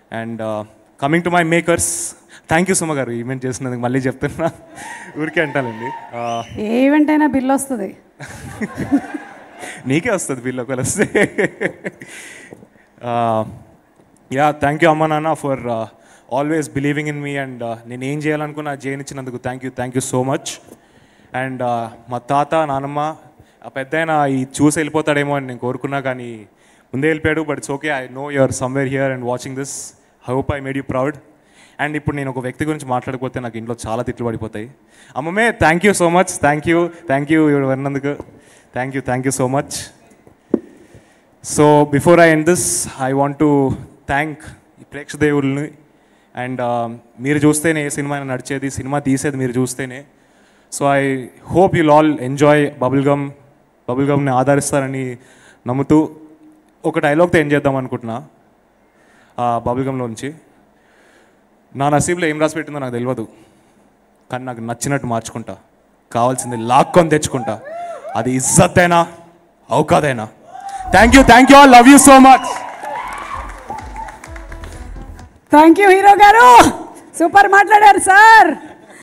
and coming to my makers thank you Suma గారు event చేసినందుకు మళ్ళీ చెప్తున్నా ఊరికే అంటానండి Uh, ఏ ఈవెంట్ అయినా బిల్ వస్తుంది నీకే వస్తుంది బిల్ ఒకవేళ వస్తే యా థ్యాంక్ యూ అమ్మ నాన్న for always believing in me and నేను ఏం చేయాలనుకున్నా చేయనిచ్చినందుకు thank you thank you so much and మా తాత నానమ్మ ఆ పెద్ద ఆయన ఈ చూసి వెళ్ళిపోతాడేమో అని నేను కోరుకున్నా కానీ ముందే వెళ్ళిపోయాడు but it's okay I know you're somewhere here and watching this I hope I made you proud and ఇప్పుడు నేను ఒక వ్యక్తి గురించి మాట్లాడకపోతే నాకు ఇంట్లో చాలా తిట్లు పడిపోతాయి అమ్మమే thank you so much thank you thank you ఇవి విన్నందుకు thank you thank you so much so before I end this I want to thank ఈ ప్రేక్షదేవుల్ని అండ్ మీరు చూస్తేనే ఏ సినిమా అయినా నడిచేది సినిమా తీసేది మీరు చూస్తేనే so I hope you'll all enjoy bubble gum bubble గమ్ని ఆదరిస్తారని నమ్ముతూ ఒక డైలాగ్తో ఎండ్ చేద్దాం అనుకుంటున్నా బబుల్ గమ్లోంచి నా నసీబ్లో ఏం రాసి పెట్టిందో నాకు తెలియదు కానీ నాకు నచ్చినట్టు మార్చుకుంటా కావాల్సింది లాక్కొని తెచ్చుకుంటా అది ఇజ్జత్ అవుకాదైనా thank you thank you all love you so much thank you hero గారు సూపర్ మాట్లాడారు సార్